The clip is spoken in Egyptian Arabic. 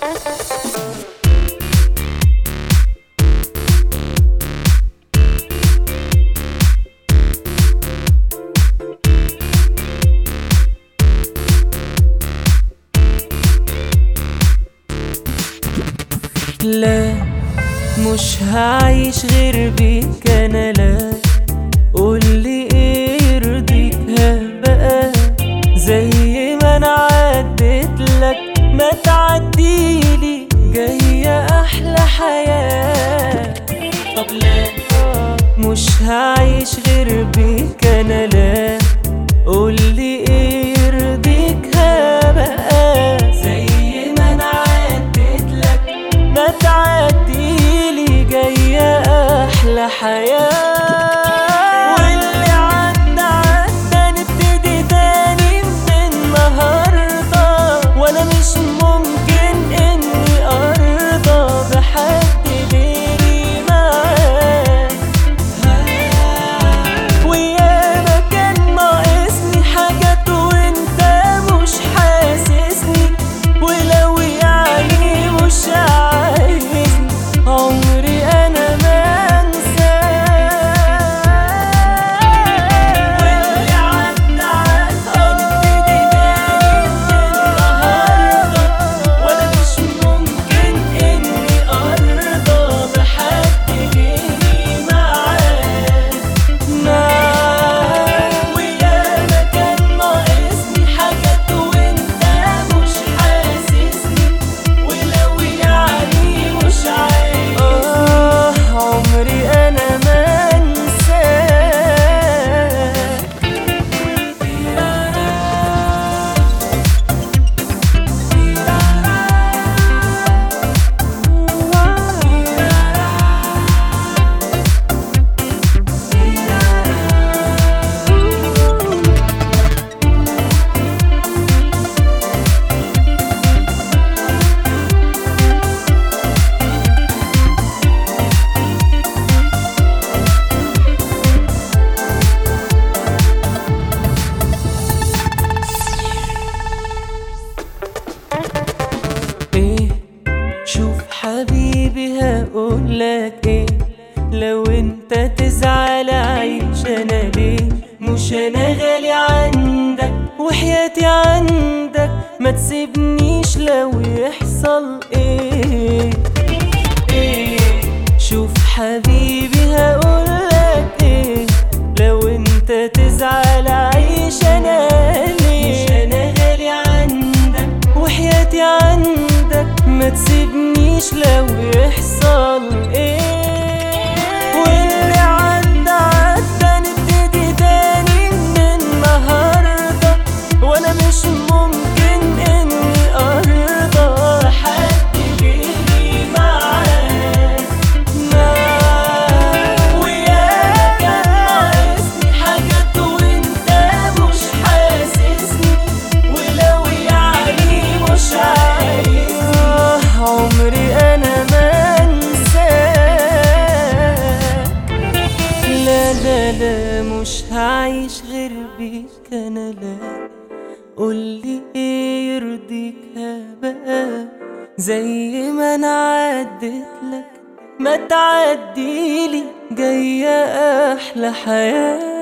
لا مش هعيش غير بيك انا لا قولي ايه يرضيك بقى زي ما انا عديت لك ما تعديلي جاية احلى حياة طب لا مش هعيش غير بيك انا لا قولي ايه يرضيك بقى زي ما انا عديت لك ما تعديلي جاية أحلى حياة واللي عدى عدى نبتدي تاني من النهاردة وأنا مش ممكن إني أرضى بحد غيري معاك وياما كان ناقصني حاجات وانت مش حاسسني ولو يعني مش عايزني عمري انا ما انساك واللي عدى عدى نبتدي تاني من النهارده وانا مش ممكن اني ارضى بحد غيري معاك معاك وياما كان ناقصني حاجات وانت مش حاسسني ولو يعني مش عايز اه عمري انا ما انساك ايه شوف حبيبي هقولك ايه لو انت تزعل عيش انا ليه مش انا غالي عندك وحياتي عندك ما تسيبنيش لو يحصل ايه ايه شوف حبيبي هقولك ايه لو انت تزعل عيش انا ليه مش انا غالي عندك وحياتي عندك ما تسيبنيش لو يحصل ايه واللي عدى عدى نبتدي تاني من النهارده وانا مش ممكن اني ارضى حد غيري معاك معاك وياك كان ناقصني حاجات وانت مش حاسسني ولو يعني مش عايز عمري انا ما انساك لا لا لا مش هعيش غير بيك انا لا قولي ايه يرضيك بقى زي ما انا عديت لك ما تعديلي جاية احلى حياه